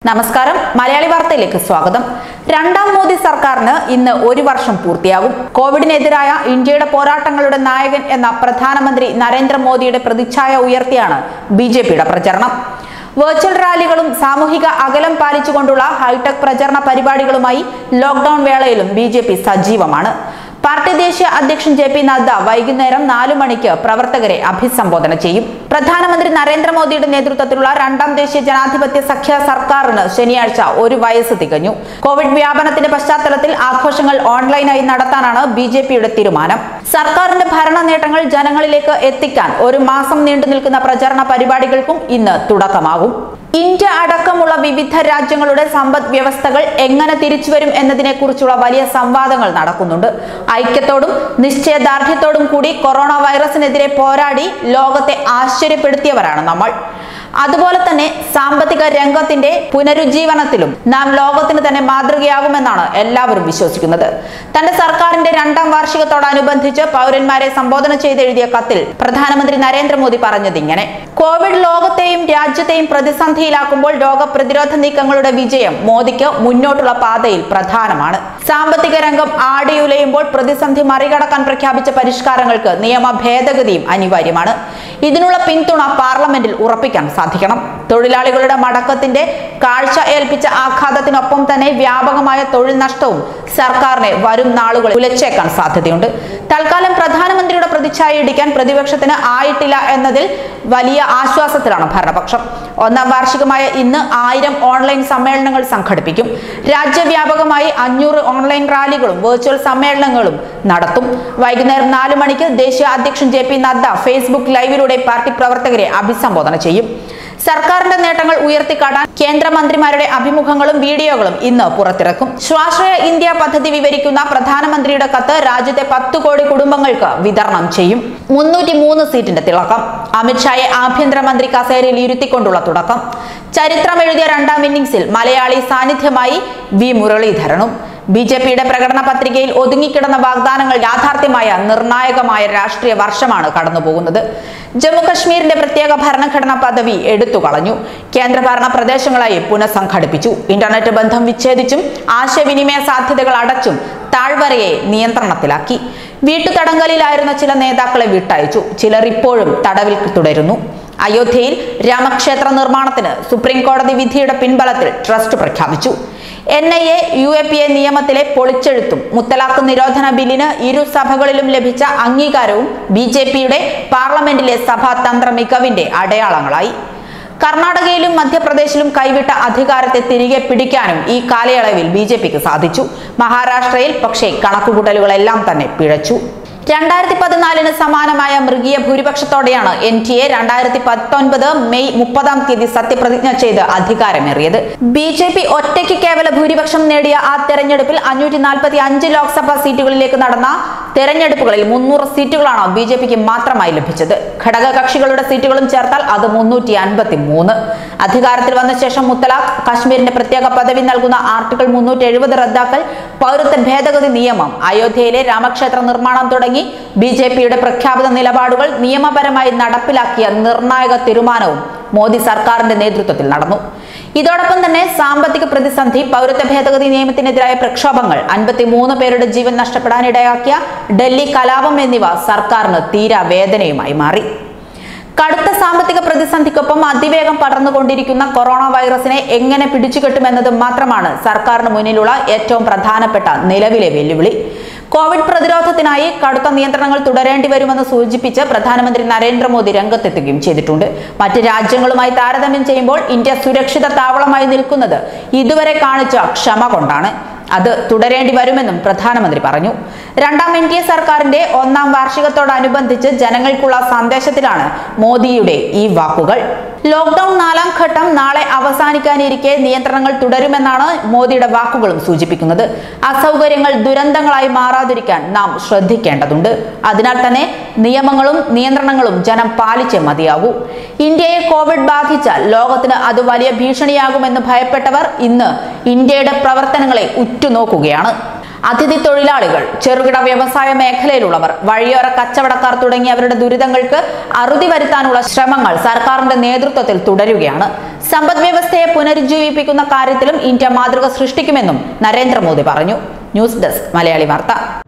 നമസ്കാരം മലയാളി വാർത്തയിലേക്ക് സ്വാഗതം രണ്ടാം മോദി സർക്കാരിന് ഇന്ന് ഒരു വർഷം പൂർത്തിയാകും കോവിഡിനെതിരായ ഇന്ത്യയുടെ പോരാട്ടങ്ങളുടെ നായകൻ എന്ന പ്രധാനമന്ത്രി നരേന്ദ്രമോദിയുടെ പ്രതിച്ഛായ ഉയർത്തിയാണ് ബി ജെ പിയുടെ പ്രചരണം വെർച്വൽ റാലികളും സാമൂഹിക അകലം പാലിച്ചുകൊണ്ടുള്ള ഹൈടെക് പ്രചരണ പരിപാടികളുമായി ലോക്ഡൌൺ വേളയിലും ബി സജീവമാണ് പാർട്ടി ദേശീയ അധ്യക്ഷൻ ജെ പി നദ്ദ വൈകുന്നേരം നാലു മണിക്ക് പ്രവർത്തകരെ അഭിസംബോധന ചെയ്യും പ്രധാനമന്ത്രി നരേന്ദ്രമോദിയുടെ നേതൃത്വത്തിലുള്ള രണ്ടാം ദേശീയ ജനാധിപത്യ സഖ്യ സർക്കാരിന് ശനിയാഴ്ച ഒരു വയസ്സ് തികഞ്ഞു കോവിഡ് വ്യാപനത്തിന്റെ പശ്ചാത്തലത്തിൽ ആഘോഷങ്ങൾ ഓൺലൈനായി നടത്താനാണ് ബി ജെ പിയുടെ തീരുമാനം സർക്കാരിന്റെ ഭരണ നേട്ടങ്ങൾ ജനങ്ങളിലേക്ക് എത്തിക്കാൻ ഒരു മാസം നീണ്ടു നിൽക്കുന്ന പ്രചരണ പരിപാടികൾക്കും ഇന്ന് തുടക്കമാകും ഇന്ത്യ അടക്കമുള്ള വിവിധ രാജ്യങ്ങളുടെ സമ്പദ് വ്യവസ്ഥകൾ എങ്ങനെ തിരിച്ചുവരും എന്നതിനെ കുറിച്ചുള്ള വലിയ സംവാദങ്ങൾ നടക്കുന്നുണ്ട് ഐക്യത്തോടും നിശ്ചയദാർഢ്യത്തോടും കൂടി കൊറോണ വൈറസിനെതിരെ പോരാടി ലോകത്തെ ആശ്ചര്യപ്പെടുത്തിയവരാണ് നമ്മൾ അതുപോലെ തന്നെ സാമ്പത്തിക രംഗത്തിന്റെ പുനരുജ്ജീവനത്തിലും നാം ലോകത്തിന് തന്നെ മാതൃകയാകുമെന്നാണ് എല്ലാവരും വിശ്വസിക്കുന്നത് തന്റെ സർക്കാരിന്റെ രണ്ടാം വാർഷികത്തോടനുബന്ധിച്ച് പൗരന്മാരെ സംബോധന ചെയ്ത് എഴുതിയ കത്തിൽ പ്രധാനമന്ത്രി നരേന്ദ്രമോദി പറഞ്ഞത് ഇങ്ങനെ കോവിഡ് ലോകത്തെയും രാജ്യത്തെയും പ്രതിസന്ധിയിലാക്കുമ്പോൾ രോഗപ്രതിരോധ നീക്കങ്ങളുടെ വിജയം മോദിക്ക് മുന്നോട്ടുള്ള പാതയിൽ പ്രധാനമാണ് സാമ്പത്തിക രംഗം ആടിയുലയുമ്പോൾ പ്രതിസന്ധി മറികടക്കാൻ പ്രഖ്യാപിച്ച പരിഷ്കാരങ്ങൾക്ക് നിയമ ഭേദഗതിയും അനിവാര്യമാണ് ഇതിനുള്ള പിന്തുണ പാർലമെന്റിൽ ഉറപ്പിക്കാൻ സാധിക്കണം തൊഴിലാളികളുടെ മടക്കത്തിന്റെ കാഴ്ച ഏൽപ്പിച്ച ആഘാതത്തിനൊപ്പം തന്നെ വ്യാപകമായ തൊഴിൽ നഷ്ടവും സർക്കാരിനെ വരും നാളുകളിൽ ഉലച്ചേക്കാൻ സാധ്യതയുണ്ട് തൽക്കാലം പ്രധാനമന്ത്രിയുടെ പ്രതിച്ഛായ ഇടിക്കാൻ പ്രതിപക്ഷത്തിന് ആയിട്ടില്ല എന്നതിൽ വലിയ ആശ്വാസത്തിലാണ് ഭരണപക്ഷം ഒന്നാം വാർഷികമായ ഇന്ന് ആയിരം ഓൺലൈൻ സമ്മേളനങ്ങൾ സംഘടിപ്പിക്കും രാജ്യവ്യാപകമായി അഞ്ഞൂറ് ഓൺലൈൻ റാലികളും വെർച്വൽ സമ്മേളനങ്ങളും നടത്തും വൈകുന്നേരം നാല് മണിക്ക് ദേശീയ അധ്യക്ഷൻ ജെ പി നദ്ദ ഫേസ്ബുക്ക് ലൈവിലൂടെ പാർട്ടി പ്രവർത്തകരെ അഭിസംബോധന ചെയ്യും സർക്കാരിന്റെ നേട്ടങ്ങൾ ഉയർത്തിക്കാട്ടാൻ കേന്ദ്രമന്ത്രിമാരുടെ അഭിമുഖങ്ങളും വീഡിയോകളും ഇന്ന് പുറത്തിറക്കും സ്വാശ്രയ ഇന്ത്യ പദ്ധതി വിവരിക്കുന്ന പ്രധാനമന്ത്രിയുടെ കത്ത് രാജ്യത്തെ പത്ത് കോടി കുടുംബങ്ങൾക്ക് വിതരണം ചെയ്യും മുന്നൂറ്റി മൂന്ന് സീറ്റിന്റെ തിളക്കം അമിത്ഷായെ ആഭ്യന്തരമന്ത്രി കസേരയിൽ ഇരുത്തിക്കൊണ്ടുള്ള തുടക്കം ചരിത്രം എഴുതിയ രണ്ടാം ഇന്നിംഗ്സിൽ മലയാളി സാന്നിധ്യമായി വി മുരളീധരനും ബി ജെ പിയുടെ പ്രകടന പത്രികയിൽ ഒതുങ്ങിക്കിടന്ന വാഗ്ദാനങ്ങൾ യാഥാർത്ഥ്യമായ നിർണായകമായ രാഷ്ട്രീയ വർഷമാണ് കടന്നുപോകുന്നത് ജമ്മുകശ്മീരിന്റെ പ്രത്യേക ഭരണഘടനാ പദവി എടുത്തുകളഞ്ഞു കേന്ദ്രഭരണ പ്രദേശങ്ങളായി പുനഃസംഘടിപ്പിച്ചു ഇന്റർനെറ്റ് ബന്ധം വിച്ഛേദിച്ചും ആശയവിനിമയ സാധ്യതകൾ അടച്ചും താഴ്വരയെ നിയന്ത്രണത്തിലാക്കി വീട്ടുതടങ്കലിലായിരുന്ന ചില നേതാക്കളെ വിട്ടയച്ചു ചിലർ ഇപ്പോഴും തടവിൽ തുടരുന്നു അയോധ്യയിൽ രാമക്ഷേത്ര നിർമ്മാണത്തിന് സുപ്രീം കോടതി വിധിയുടെ പിൻബലത്തിൽ ട്രസ്റ്റ് പ്രഖ്യാപിച്ചു N I A U A P A നിയമത്തിലെ പൊളിച്ചെഴുത്തും മുത്തലാഖ് നിരോധന ബില്ലിന് ഇരു സഭകളിലും ലഭിച്ച അംഗീകാരവും ബി ജെ പിയുടെ പാർലമെന്റിലെ സഭാതന്ത്ര മികവിന്റെ അടയാളങ്ങളായി കർണാടകയിലും മധ്യപ്രദേശിലും കൈവിട്ട അധികാരത്തെ തിരികെ പിടിക്കാനും ഈ കാലയളവിൽ ബി ജെ പിക്ക് സാധിച്ചു മഹാരാഷ്ട്രയിൽ പക്ഷേ കണക്കുകൂട്ടലുകളെല്ലാം തന്നെ പിഴച്ചു രണ്ടായിരത്തി പതിനാലിന് സമാനമായ മൃഗീയ ഭൂരിപക്ഷത്തോടെയാണ് എൻ ടി എ രണ്ടായിരത്തി പത്തൊൻപത് മെയ് മുപ്പതാം തീയതി സത്യപ്രതിജ്ഞ ചെയ്ത് അധികാരമേറിയത് ബി ജെ പി ഒറ്റയ്ക്ക് കേവല ഭൂരിപക്ഷം നേടിയ ആ തെരഞ്ഞെടുപ്പിൽ അഞ്ഞൂറ്റി നാൽപ്പത്തി അഞ്ച് ലോക്സഭാ സീറ്റുകളിലേക്ക് നടന്ന തെരഞ്ഞെടുപ്പുകളിൽ മുന്നൂറ് സീറ്റുകളാണ് ബി ജെ പിക്ക് മാത്രമായി ലഭിച്ചത് ഘടക കക്ഷികളുടെ സീറ്റുകളും ചേർത്താൽ അത് മുന്നൂറ്റി അൻപത്തി മൂന്ന് അധികാരത്തിൽ വന്ന ശേഷം മുത്തലാഖ് കശ്മീരിന്റെ പ്രത്യേക പദവി നൽകുന്ന ആർട്ടിക്കിൾ മുന്നൂറ്റി എഴുപത് റദ്ദാക്കൽ പൗരത്വ ഭേദഗതി നിയമം അയോധ്യയിലെ രാമക്ഷേത്ര നിർമ്മാണം തുടങ്ങി ബി ജെ പിയുടെ പ്രഖ്യാപിത നിലപാടുകൾ നിയമപരമായി നടപ്പിലാക്കിയ നിർണായക തീരുമാനവും മോദി സർക്കാരിന്റെ നേതൃത്വത്തിൽ നടന്നു ഇതോടൊപ്പം തന്നെ സാമ്പത്തിക പ്രതിസന്ധി പൗരത്വ ഭേദഗതി നിയമത്തിനെതിരായ പ്രക്ഷോഭങ്ങൾ അൻപത്തിമൂന്ന് പേരുടെ ജീവൻ നഷ്ടപ്പെടാനിടയാക്കിയ ഡൽഹി കലാപം എന്നിവ സർക്കാരിന് തീരാ വേദനയുമായി മാറി കടുത്ത സാമ്പത്തിക പ്രതിസന്ധിക്കൊപ്പം അതിവേഗം പടർന്നുകൊണ്ടിരിക്കുന്ന കൊറോണ വൈറസിനെ എങ്ങനെ പിടിച്ചുകെട്ടുമെന്നത് മാത്രമാണ് സർക്കാരിന് മുന്നിലുള്ള ഏറ്റവും പ്രധാനപ്പെട്ട നിലവിലെ വെല്ലുവിളി കോവിഡ് പ്രതിരോധത്തിനായി കടുത്ത നിയന്ത്രണങ്ങൾ തുടരേണ്ടി വരുമെന്ന് സൂചിപ്പിച്ച് പ്രധാനമന്ത്രി നരേന്ദ്രമോദി രംഗത്തെത്തുകയും ചെയ്തിട്ടുണ്ട് മറ്റ് രാജ്യങ്ങളുമായി താരതമ്യം ചെയ്യുമ്പോൾ ഇന്ത്യ സുരക്ഷിത താവളമായി നിൽക്കുന്നത് ഇതുവരെ കാണിച്ച ക്ഷമ കൊണ്ടാണ് അത് തുടരേണ്ടി വരുമെന്നും പ്രധാനമന്ത്രി പറഞ്ഞു രണ്ടാം എൻ ഡി എ സർക്കാരിന്റെ ഒന്നാം വാർഷികത്തോടനുബന്ധിച്ച് ജനങ്ങൾക്കുള്ള സന്ദേശത്തിലാണ് മോദിയുടെ ഈ വാക്കുകൾ ലോക്ഡൌൺ നാലാം ഘട്ടം നാളെ അവസാനിക്കാനിരിക്കെ നിയന്ത്രണങ്ങൾ തുടരുമെന്നാണ് മോദിയുടെ വാക്കുകളും സൂചിപ്പിക്കുന്നത് അസൗകര്യങ്ങൾ ദുരന്തങ്ങളായി മാറാതിരിക്കാൻ നാം ശ്രദ്ധിക്കേണ്ടതുണ്ട് അതിനാൽ തന്നെ നിയമങ്ങളും നിയന്ത്രണങ്ങളും ജനം പാലിച്ചേ മതിയാകൂ ഇന്ത്യയെ കോവിഡ് ബാധിച്ചാൽ ലോകത്തിന് അത് വലിയ ഭീഷണിയാകുമെന്ന് ഭയപ്പെട്ടവർ ഇന്ന് ഇന്ത്യയുടെ പ്രവർത്തനങ്ങളെ ഉറ്റുനോക്കുകയാണ് അതിഥി തൊഴിലാളികൾ ചെറുകിട വ്യവസായ മേഖലയിലുള്ളവർ വഴിയോര കച്ചവടക്കാർ തുടങ്ങിയവരുടെ ദുരിതങ്ങൾക്ക് അറുതി വരുത്താനുള്ള ശ്രമങ്ങൾ സർക്കാരിന്റെ നേതൃത്വത്തിൽ തുടരുകയാണ് സമ്പദ് വ്യവസ്ഥയെ പുനരുജ്ജീവിപ്പിക്കുന്ന കാര്യത്തിലും ഇന്ത്യ മാതൃക സൃഷ്ടിക്കുമെന്നും നരേന്ദ്രമോദി പറഞ്ഞു ന്യൂസ് ഡെസ്ക് മലയാളി വാർത്ത